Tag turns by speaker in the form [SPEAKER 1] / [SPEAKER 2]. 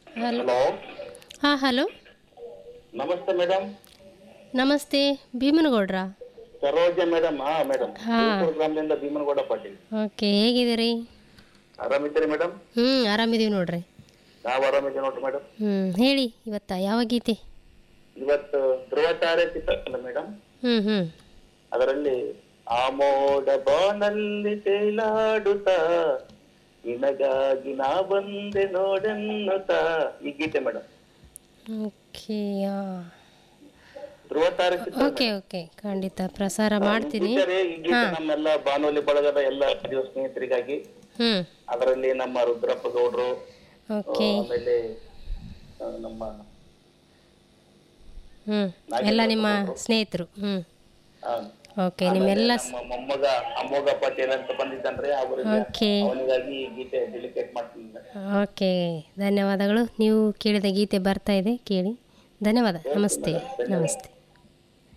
[SPEAKER 1] Hello
[SPEAKER 2] hello
[SPEAKER 1] ಹಾಂ hello
[SPEAKER 2] ನಮಸ್ತೆ madam
[SPEAKER 1] ನಮಸ್ತೆ ಭೀಮನಗೌಡ್ರಾ
[SPEAKER 2] ಸರೋಜ ಮೇಡಮ್ ಹಾ ಮೇಡಮ್
[SPEAKER 1] ಹಾ.
[SPEAKER 2] ಗ್ರಾಮದಿಂದ ಭೀಮನಗೌಡ ಪಾಟೀಲ್
[SPEAKER 1] ಓಕೆ ಹೇಗಿದ್ದೀರಿ
[SPEAKER 2] ಆರಾಮಿದ್ದೀರಿ ಮೇಡಮ್
[SPEAKER 1] ಹ್ಞೂ ಆರಾಮಿದ್ದೀವಿ ನೋಡ್ರಿ
[SPEAKER 2] ನಾವು ಆರಾಮಿದ್ದೀವಿ ನೋಡ್ರಿ ಮೇಡಮ್
[SPEAKER 1] ಹ್ಞೂ ಹೇಳಿ ಇವತ್ತ ಯಾವ ಗೀತೆ
[SPEAKER 2] ಇವತ್ತು ಧ್ರುವ ತಾರೆ ಚಿತ್ರಲ್ಲ ಮೇಡಮ್
[SPEAKER 1] ಹ್ಞೂ ಹ್ಞೂ
[SPEAKER 2] ಅದರಲ್ಲಿ ಆಮೋಡ ಬಾನಲ್ಲಿ ತೇಲಾಡುತ್ತಾ ನಿನಗಾಗಿ ನಾ ಬಂದೆ ನೋಡೆನ್ನುತ್ತಾ ಈ ಗೀತೆ ಮೇಡಮ್
[SPEAKER 1] ಓಕೆ
[SPEAKER 2] ಧ್ರುವ ತಾರೆ ಚಿತ್ರ
[SPEAKER 1] ಓಕೆ ಓಕೆ ಖಂಡಿತ ಪ್ರಸಾರ ಮಾಡ್ತೀನಿ
[SPEAKER 2] ಗೀತೆ ಈ ಗೀತೆ ನಮ್ಮೆಲ್ಲ ಬಾನುಲಿ ಬಳಗದ ಎಲ್ಲ ರೇಡಿಯೋ ಸ್ನೇಹಿತರಿಗಾಗಿ
[SPEAKER 1] ಹ್ಞೂ
[SPEAKER 2] ಅದರಲ್ಲಿ ನಮ್ಮ ರುದ್ರಪ್ಪ ಗೌಡ್ರು
[SPEAKER 1] ಓಕೆ
[SPEAKER 2] ಆಮೇಲೆ ಆ, ನಮ್ಮ
[SPEAKER 1] ಹ್ಞೂ ಎಲ್ಲ ನಿಮ್ಮ ಸ್ನೇಹಿತರು ಹ್ಞೂ
[SPEAKER 2] ಆ,
[SPEAKER 1] ಓಕೆ ನಿಮ್ಮೆಲ್ಲ
[SPEAKER 2] ನಮ್ಮ ಮೊಮ್ಮಗ ಅಮ್ಮೋಗ ಪಾಟೀಲ್ ಅಂತ ಬಂದಿದ್ದಾನ್ರಿ ಅವರಿಗೆ
[SPEAKER 1] ಓಕೆ
[SPEAKER 2] ಅವನಿಗಾಗಿ ಈ ಗೀತೆ ಡೆಲಿಕೇಟ್ ಮಾಡ್ತೀನಿ
[SPEAKER 1] ಓಕೆ ಧನ್ಯವಾದಗಳು ನೀವು ಕೇಳಿದ ಗೀತೆ ಬರ್ತಾ ಇದೆ ಕೇಳಿ ಧನ್ಯವಾದ ನಮಸ್ತೆ ನಮಸ್ತೆ